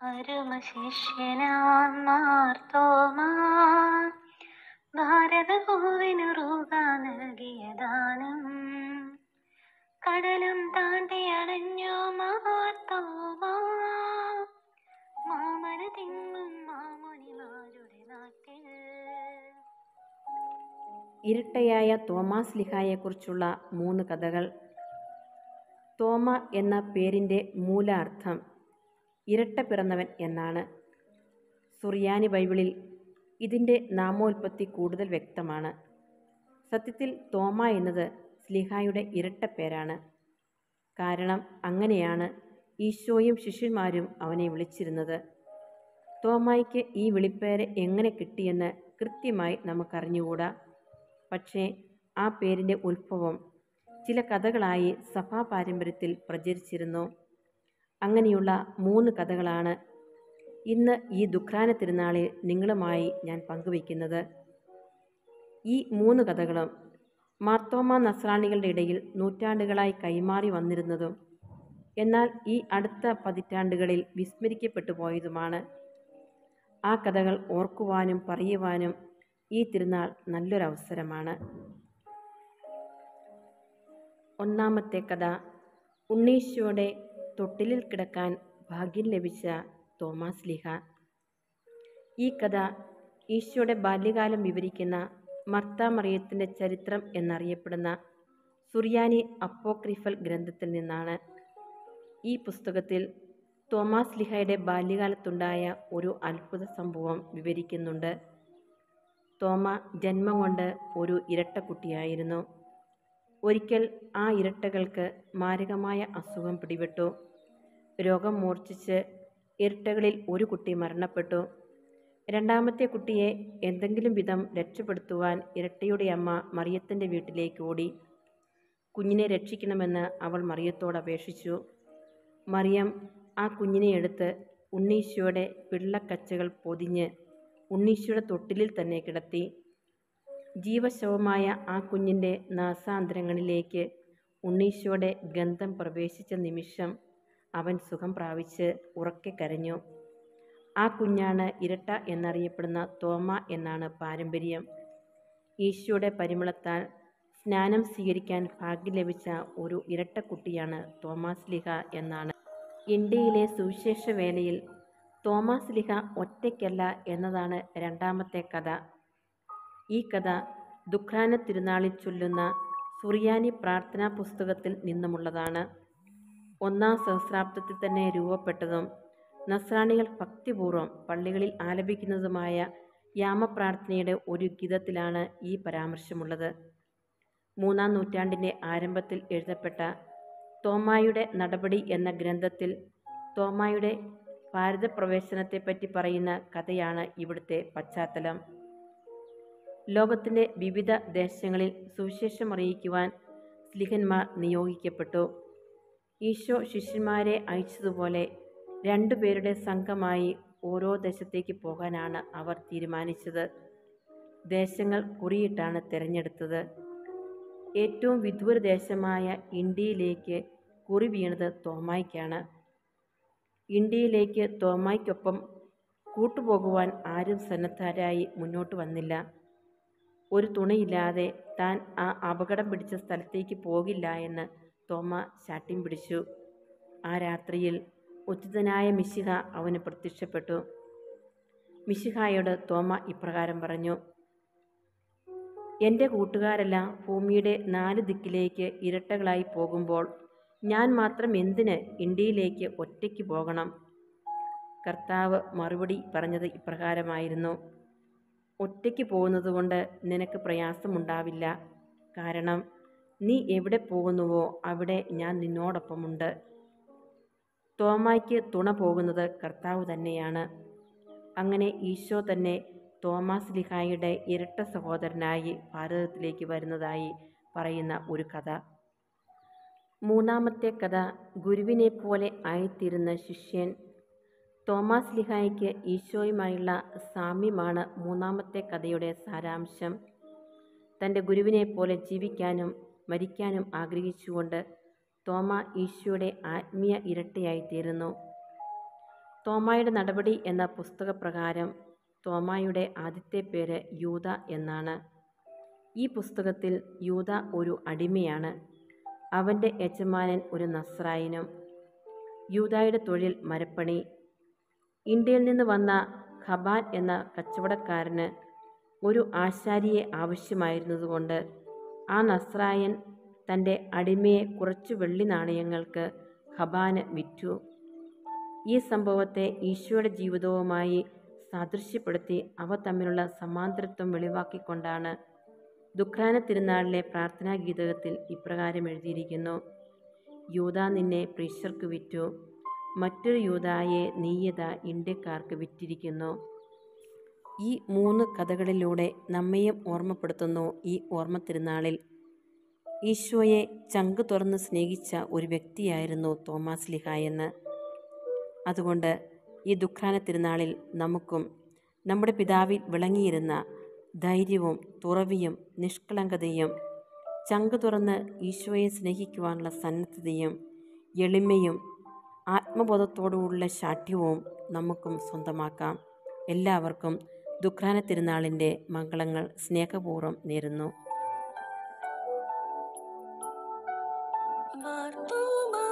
പരമശിഷ്യനാം മാർത്തോമാ ഭാരതഭൂവിനുറുക നൽകിയ ദാനം കടലും താണ്ടി അണഞ്ഞു മാർത്തോമാ മാമല തിങ്ങും മാമുനിമാരുടെ നാട്ടിൽ ഇരട്ടയായ തോമാസ് ലിഹായെക്കുറിച്ചുള്ള മൂന്ന് കഥകൾ തോമ എന്ന പേരിൻ്റെ മൂലാർത്ഥം ഇരട്ട പിറന്നവൻ എന്നാണ് സുറിയാനി ബൈബിളിൽ ഇതിൻ്റെ നാമോൽപത്തി കൂടുതൽ വ്യക്തമാണ് സത്യത്തിൽ തോമ എന്നത് സ്ലിഹായുടെ ഇരട്ട പേരാണ് കാരണം അങ്ങനെയാണ് ഈശോയും ശിഷ്യന്മാരും അവനെ വിളിച്ചിരുന്നത് തോമായ്ക്ക് ഈ വിളിപ്പേര് എങ്ങനെ കിട്ടിയെന്ന് കൃത്യമായി നമുക്കറിഞ്ഞുകൂടാ പക്ഷേ ആ പേരിൻ്റെ ഉത്ഭവം ചില കഥകളായി സഭാ പാരമ്പര്യത്തിൽ പ്രചരിച്ചിരുന്നു അങ്ങനെയുള്ള മൂന്ന് കഥകളാണ് ഇന്ന് ഈ ദുഃഖാന തിരുനാളിൽ നിങ്ങളുമായി ഞാൻ പങ്കുവയ്ക്കുന്നത് ഈ മൂന്ന് കഥകളും മാർത്തോമ നസ്രാണികളുടെ ഇടയിൽ നൂറ്റാണ്ടുകളായി കൈമാറി വന്നിരുന്നതും എന്നാൽ ഈ അടുത്ത പതിറ്റാണ്ടുകളിൽ വിസ്മരിക്കപ്പെട്ടു പോയതുമാണ് ആ കഥകൾ ഓർക്കുവാനും പറയുവാനും ഈ തിരുനാൾ നല്ലൊരവസരമാണ് ഒന്നാമത്തെ കഥ ഉണ്ണീശോയുടെ തൊട്ടിലിൽ കിടക്കാൻ ഭാഗ്യം ലഭിച്ച തോമാസ് ലിഹ ഈ കഥ ഈശോയുടെ ബാല്യകാലം വിവരിക്കുന്ന മർത്ത മറിയത്തിൻ്റെ ചരിത്രം എന്നറിയപ്പെടുന്ന സുറിയാനി അപ്പോക്രിഫൽ ഗ്രന്ഥത്തിൽ നിന്നാണ് ഈ പുസ്തകത്തിൽ തോമാസ് ലിഹയുടെ ബാല്യകാലത്തുണ്ടായ ഒരു അത്ഭുത സംഭവം വിവരിക്കുന്നുണ്ട് തോമ ജന്മം കൊണ്ട് ഒരു ഇരട്ടക്കുട്ടിയായിരുന്നു ഒരിക്കൽ ആ ഇരട്ടകൾക്ക് മാരകമായ അസുഖം പിടിപെട്ടു രോഗം മൂർച്ഛിച്ച് ഇരട്ടകളിൽ ഒരു കുട്ടി മരണപ്പെട്ടു രണ്ടാമത്തെ കുട്ടിയെ എന്തെങ്കിലും വിധം രക്ഷപ്പെടുത്തുവാൻ ഇരട്ടയുടെ അമ്മ മറിയത്തിൻ്റെ വീട്ടിലേക്ക് ഓടി കുഞ്ഞിനെ രക്ഷിക്കണമെന്ന് അവൾ മറിയത്തോട് അപേക്ഷിച്ചു മറിയം ആ കുഞ്ഞിനെ എടുത്ത് ഉണ്ണീശോയുടെ പിള്ളക്കച്ചകൾ പൊതിഞ്ഞ് ഉണ്ണീശോയുടെ തൊട്ടിലിൽ തന്നെ കിടത്തി ജീവശവമായ ആ കുഞ്ഞിൻ്റെ നാസാന്തരങ്ങളിലേക്ക് ഉണ്ണീശോയുടെ ഗന്ധം പ്രവേശിച്ച നിമിഷം അവൻ സുഖം പ്രാപിച്ച് ഉറക്കെ കരഞ്ഞു ആ കുഞ്ഞാണ് ഇരട്ട എന്നറിയപ്പെടുന്ന തോമ എന്നാണ് പാരമ്പര്യം ഈശോയുടെ പരിമളത്താൽ സ്നാനം സ്വീകരിക്കാൻ ഭാഗ്യം ലഭിച്ച ഒരു ഇരട്ടക്കുട്ടിയാണ് തോമാസ് ലിഹ എന്നാണ് ഇന്ത്യയിലെ സുവിശേഷ വേലയിൽ തോമാസ് ലിഹ ഒറ്റയ്ക്കല്ല എന്നതാണ് രണ്ടാമത്തെ കഥ ഈ കഥ ദുഃഖാന തിരുനാളിൽ ചൊല്ലുന്ന സുറിയാനി പ്രാർത്ഥനാ പുസ്തകത്തിൽ നിന്നുമുള്ളതാണ് ഒന്നാം സഹസ്രാബ്ദത്തിൽ തന്നെ രൂപപ്പെട്ടതും നസ്രാണികൾ ഭക്തിപൂർവ്വം പള്ളികളിൽ ആലപിക്കുന്നതുമായ യാമപ്രാർത്ഥനയുടെ ഒരു ഗീതത്തിലാണ് ഈ പരാമർശമുള്ളത് മൂന്നാം നൂറ്റാണ്ടിൻ്റെ ആരംഭത്തിൽ എഴുതപ്പെട്ട തോമായുടെ നടപടി എന്ന ഗ്രന്ഥത്തിൽ തോമായുടെ ഭാരതപ്രവേശനത്തെപ്പറ്റി പറയുന്ന കഥയാണ് ഇവിടുത്തെ പശ്ചാത്തലം ലോകത്തിൻ്റെ വിവിധ ദേശങ്ങളിൽ സുവിശേഷം അറിയിക്കുവാൻ സ്ലിഹന്മാർ നിയോഗിക്കപ്പെട്ടു ഈശോ ശിഷ്യന്മാരെ അയച്ചതുപോലെ രണ്ടുപേരുടെ സംഘമായി ഓരോ ദേശത്തേക്ക് പോകാനാണ് അവർ തീരുമാനിച്ചത് ദേശങ്ങൾ കുറിയിട്ടാണ് തിരഞ്ഞെടുത്തത് ഏറ്റവും വിദൂര ദേശമായ ഇന്ത്യയിലേക്ക് കുറി വീണത് തോമായ്ക്കാണ് ഇന്ത്യയിലേക്ക് തോമായ്ക്കൊപ്പം കൂട്ടുപോകുവാൻ ആരും സന്നദ്ധരായി മുന്നോട്ട് വന്നില്ല ഒരു തുണയില്ലാതെ താൻ ആ അപകടം പിടിച്ച സ്ഥലത്തേക്ക് പോകില്ല എന്ന് തോമ ശാഠ്യം പിടിച്ചു ആ രാത്രിയിൽ ഉചിതനായ മിശിഹ അവന് പ്രത്യക്ഷപ്പെട്ടു മിശിഹായോട് തോമ ഇപ്രകാരം പറഞ്ഞു എൻ്റെ കൂട്ടുകാരെല്ലാം ഭൂമിയുടെ നാല് ദിക്കിലേക്ക് ഇരട്ടകളായി പോകുമ്പോൾ ഞാൻ മാത്രം എന്തിന് ഇന്ത്യയിലേക്ക് ഒറ്റയ്ക്ക് പോകണം കർത്താവ് മറുപടി പറഞ്ഞത് ഇപ്രകാരമായിരുന്നു ഒറ്റയ്ക്ക് പോകുന്നതുകൊണ്ട് നിനക്ക് പ്രയാസമുണ്ടാവില്ല കാരണം നീ എവിടെ പോകുന്നുവോ അവിടെ ഞാൻ നിന്നോടൊപ്പമുണ്ട് തോമായ്ക്ക് തുണ പോകുന്നത് കർത്താവ് തന്നെയാണ് അങ്ങനെ ഈശോ തന്നെ തോമാസ് ലിഹായുടെ ഇരട്ട സഹോദരനായി ഭാരതത്തിലേക്ക് വരുന്നതായി പറയുന്ന ഒരു കഥ മൂന്നാമത്തെ കഥ ഗുരുവിനെ പോലെ ആയിത്തീരുന്ന ശിഷ്യൻ തോമാസ് ലിഹായ്ക്ക് ഈശോയുമായുള്ള സാമ്യമാണ് മൂന്നാമത്തെ കഥയുടെ സാരാംശം തൻ്റെ ഗുരുവിനെ പോലെ ജീവിക്കാനും മരിക്കാനും ആഗ്രഹിച്ചുകൊണ്ട് തോമ ഈശോയുടെ ആത്മീയ ഇരട്ടയായിത്തീരുന്നു തോമായുടെ നടപടി എന്ന പുസ്തകപ്രകാരം തോമായുടെ ആദ്യത്തെ പേര് യൂത എന്നാണ് ഈ പുസ്തകത്തിൽ യൂത ഒരു അടിമയാണ് അവൻ്റെ യജമാനൻ ഒരു നസ്രായനും യൂതായുടെ തൊഴിൽ മരപ്പണി ഇന്ത്യയിൽ നിന്ന് വന്ന ഖബാൻ എന്ന കച്ചവടക്കാരന് ഒരു ആശാരിയെ ആവശ്യമായിരുന്നതുകൊണ്ട് ആ നസ്രായൻ തൻ്റെ അടിമയെ കുറച്ചു വെള്ളി നാണയങ്ങൾക്ക് ഖബാന് വിറ്റു ഈ സംഭവത്തെ ഈശോയുടെ ജീവിതവുമായി സാദൃശ്യപ്പെടുത്തി അവ തമ്മിലുള്ള സമാന്തരത്വം വെളിവാക്കിക്കൊണ്ടാണ് ദുഃഖാന തിരുനാളിലെ പ്രാർത്ഥനാ ഗീതകത്തിൽ ഇപ്രകാരം എഴുതിയിരിക്കുന്നു യൂത നിന്നെ പ്രീശർക്ക് വിറ്റു മറ്റൊരു യൂതായെ നീയത ഇന്ത്യക്കാർക്ക് വിറ്റിരിക്കുന്നു ഈ മൂന്ന് കഥകളിലൂടെ നമ്മയും ഓർമ്മപ്പെടുത്തുന്നു ഈ ഓർമ്മ തിരുനാളിൽ ഈശോയെ ചങ്ക് തുറന്ന് സ്നേഹിച്ച ഒരു വ്യക്തിയായിരുന്നു തോമാസ് ലിഹായെന്ന് അതുകൊണ്ട് ഈ ദുഃഖാന തിരുനാളിൽ നമുക്കും നമ്മുടെ പിതാവിൽ വിളങ്ങിയിരുന്ന ധൈര്യവും തുറവിയും നിഷ്കളങ്കതയും ചങ്ക് തുറന്ന് ഈശോയെ സ്നേഹിക്കുവാനുള്ള സന്നദ്ധതയും എളിമയും ആത്മബോധത്തോടുള്ള ശാഠ്യവും നമുക്കും സ്വന്തമാക്കാം എല്ലാവർക്കും ദുഃഖാന തിരുനാളിൻ്റെ മംഗളങ്ങൾ സ്നേഹപൂർവ്വം നേരുന്നു മാർത്തോമാ